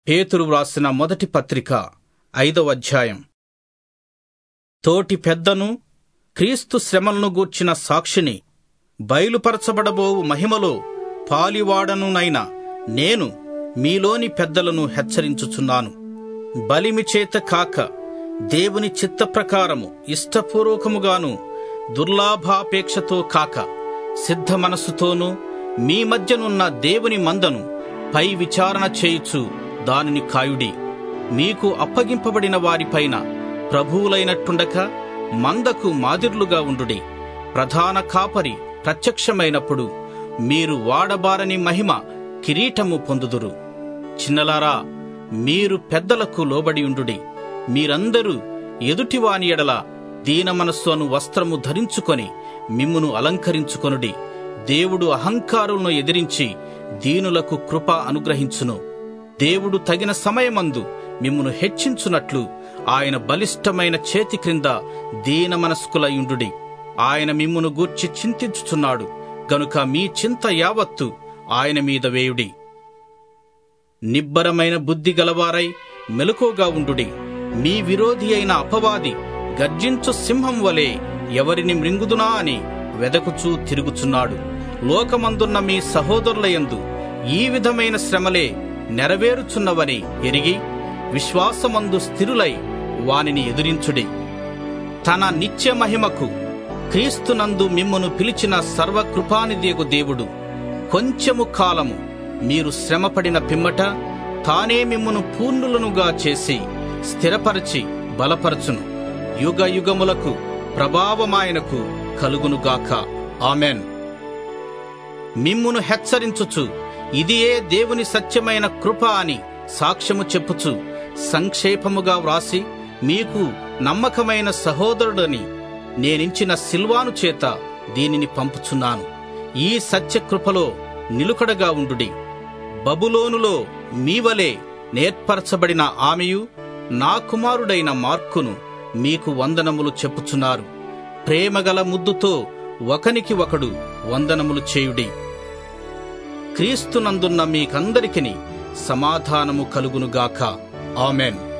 పేతురు వ్రాసిన మొదటి పత్రిక ఐదవ అధ్యాయం తోటి పెద్దను క్రీస్తు శ్రమలను గూర్చిన సాక్షిని బయలుపరచబడబోవు మహిమలో పాలివాడనునైన నేను మీలోని పెద్దలను హెచ్చరించుచున్నాను బలిమి చేత కాక దేవుని చిత్త ప్రకారము ఇష్టపూర్వకముగాను దుర్లాభాపేక్షతో కాక సిద్ధ మనస్సుతోనూ మీ మధ్యనున్న దేవుని మందను పై విచారణ చేయుచు దానిని కాయుడి మీకు అప్పగింపబడిన వారిపైన ప్రభువులైనట్టుండక మందకు మాదిర్లుగా ఉండుడి ప్రధాన కాపరి ప్రత్యక్షమైనప్పుడు మీరు వాడబారని మహిమ కిరీటము పొందుదురు చిన్నలారా మీరు పెద్దలకు లోబడి ఉండుడి మీరందరూ ఎదుటివాని ఎడల దీన మనస్సు అను వస్త్రము ధరించుకొని మిమ్మును అలంకరించుకొనుడి దేవుడు అహంకారులను ఎదిరించి దీనులకు కృప అనుగ్రహించును దేవుడు తగిన సమయమందు మిమ్మును హెచ్చించునట్లు ఆయన బలిష్టమైన చేతి క్రింద దీన మనస్కులయుండుడి ఆయన మిమ్మును గూర్చి చింతించుచున్నాడు గనుక మీ చింత యావత్తు ఆయన మీద వేయుడి నిబ్బరమైన బుద్ధి గలవారై మెలకుగా ఉండుడి మీ విరోధి అయిన అపవాది గర్జించు సింహం వలె ఎవరిని మృంగుదునా అని వెదకుచూ తిరుగుచున్నాడు లోకమందున్న మీ సహోదరులయందు ఈ విధమైన శ్రమలే నెరవేరుచున్నవని ఎరిగి విశ్వాసమందు స్థిరులై వానిని ఎదిరించుడి తన నిత్య మహిమకు క్రీస్తునందు మిమ్మును పిలిచిన సర్వకృపానిదేగు దేవుడు కొంచెము కాలము మీరు శ్రమపడిన పిమ్మట తానే మిమ్మును పూర్ణులనుగా చేసి స్థిరపరచి బలపరచును యుగ యుగములకు ప్రభావమాయనకు కలుగునుగాక ఆమెన్ మిమ్మును హెచ్చరించుచు ఇదియే దేవుని సత్యమైన కృప అని సాక్ష్యము చెప్పుచు సంక్షేపముగా వ్రాసి మీకు నమ్మకమైన సహోదరుడని నేనించిన సిల్వాను చేత దీనిని పంపుచున్నాను ఈ సత్యకృపలో నిలుకడగా ఉండుడి బబులోనులో మీవలే నేర్పరచబడిన ఆమెయు నా కుమారుడైన మార్కును మీకు వందనములు చెప్పుచున్నారు ప్రేమగల ముద్దుతో ఒకనికి ఒకడు వందనములు చేయుడి క్రీస్తునందున్న మీకందరికిని సమాధానము కలుగునుగాక ఆమెన్